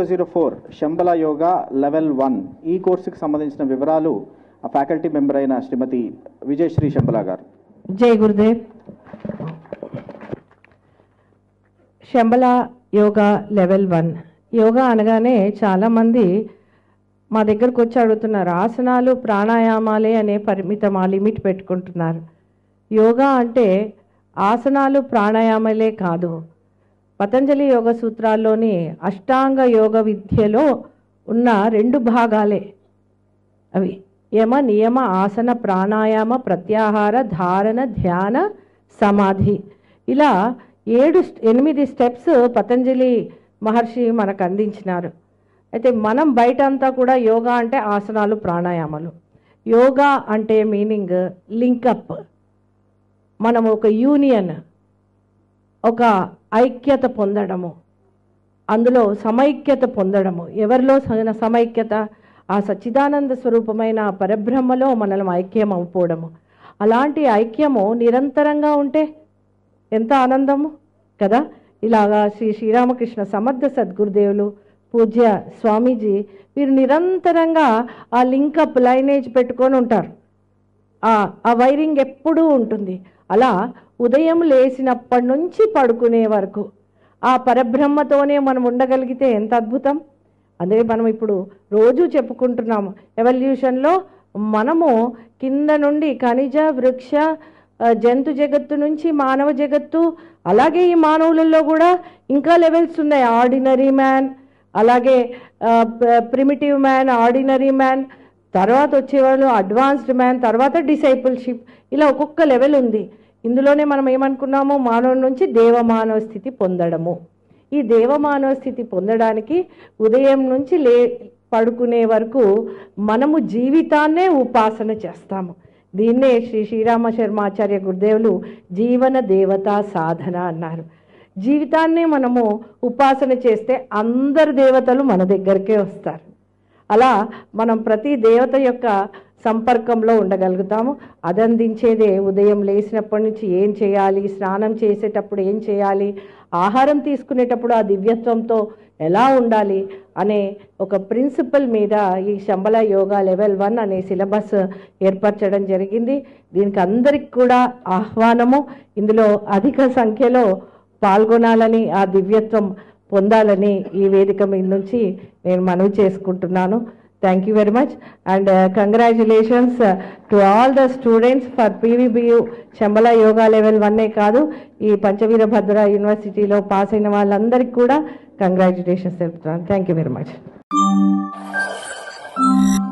zero four Shambala Yoga level one ఈ కోర్సుకి సంబంధించిన వివరాలు ఆ ఫ్యాకల్టీ మెంబర్ అయిన శ్రీమతి విజయశ్రీ శంబల గారు జై గురుదేవ్ శంబల యోగా లెవెల్ వన్ యోగా అనగానే చాలామంది మా దగ్గరకు వచ్చి అడుగుతున్నారు ఆసనాలు ప్రాణాయామాలే అనే పరిమితం ఆ లిమిట్ పెట్టుకుంటున్నారు యోగా అంటే ఆసనాలు ప్రాణాయామాలే కాదు పతంజలి యోగ సూత్రాల్లోని అష్టాంగ యోగ విద్యలో ఉన్న రెండు భాగాలే అవి యమ నియమ ఆసన ప్రాణాయామ ప్రత్యాహార ధారణ ధ్యాన సమాధి ఇలా ఏడు ఎనిమిది స్టెప్స్ పతంజలి మహర్షి మనకు అందించినారు అయితే మనం బయట అంతా కూడా యోగా అంటే ఆసనాలు ప్రాణాయామాలు యోగా అంటే మీనింగ్ లింకప్ మనం ఒక యూనియన్ ఒక ఐక్యత పొందడము అందులో సమైక్యత పొందడము ఎవరిలో స- సమైక్యత ఆ సచ్చిదానంద స్వరూపమైన ఆ పరబ్రహ్మలో మనల్ని ఐక్యం అయిపోవడము అలాంటి ఐక్యము నిరంతరంగా ఉంటే ఎంత ఆనందము కదా ఇలాగా శ్రీ శ్రీరామకృష్ణ సమర్థ సద్గురుదేవులు పూజ్య స్వామీజీ వీరు నిరంతరంగా ఆ లింకప్ లైనేజ్ పెట్టుకొని ఉంటారు ఆ ఆ వైరింగ్ ఎప్పుడూ ఉంటుంది అలా ఉదయం లేచినప్పటి నుంచి పడుకునే వరకు ఆ పరబ్రహ్మతోనే మనం ఉండగలిగితే ఎంత అద్భుతం అదే మనం ఇప్పుడు రోజు చెప్పుకుంటున్నాము ఎవల్యూషన్లో మనము కింద నుండి ఖనిజ వృక్ష ఆ, జంతు జగత్తు నుంచి మానవ జగత్తు అలాగే ఈ మానవులలో కూడా ఇంకా లెవెల్స్ ఉన్నాయి ఆర్డినరీ మ్యాన్ అలాగే ప్రిమిటివ్ మ్యాన్ ఆర్డినరీ మ్యాన్ తర్వాత వచ్చేవాళ్ళు అడ్వాన్స్డ్ మ్యాన్ తర్వాత డిసైపుల్షిప్ ఇలా ఒక్కొక్క లెవెల్ ఉంది ఇందులోనే మనం ఏమనుకున్నాము మానవుడి నుంచి దేవమానవ స్థితి పొందడము ఈ దేవమానవ స్థితి పొందడానికి ఉదయం నుంచి లే పడుకునే వరకు మనము జీవితాన్నే ఉపాసన చేస్తాము దీన్నే శ్రీ శ్రీరామ శర్మాచార్య గురుదేవులు జీవన దేవతా సాధన అన్నారు జీవితాన్నే మనము ఉపాసన చేస్తే అందరు దేవతలు మన దగ్గరికే వస్తారు అలా మనం ప్రతి దేవత యొక్క సంపర్కంలో ఉండగలుగుతాము అది అందించేదే ఉదయం లేచినప్పటి నుంచి ఏం చేయాలి స్నానం చేసేటప్పుడు ఏం చేయాలి ఆహారం తీసుకునేటప్పుడు ఆ దివ్యత్వంతో ఎలా ఉండాలి అనే ఒక ప్రిన్సిపల్ మీద ఈ శంబల యోగా లెవెల్ వన్ అనే సిలబస్ ఏర్పరచడం జరిగింది దీనికి అందరికి కూడా ఆహ్వానము ఇందులో అధిక సంఖ్యలో పాల్గొనాలని ఆ దివ్యత్వం పొందాలని ఈ వేదిక మీద నుంచి నేను మనవి చేసుకుంటున్నాను thank you very much and congratulations to all the students for PVBU Shambala Yoga level వన్నే కాదు ఈ పంచవీరభద్ర యూనివర్సిటీలో పాస్ అయిన వాళ్ళందరికీ కూడా కంగ్రాచులేషన్స్ తెలుపుతున్నాను థ్యాంక్ యూ వెరీ మచ్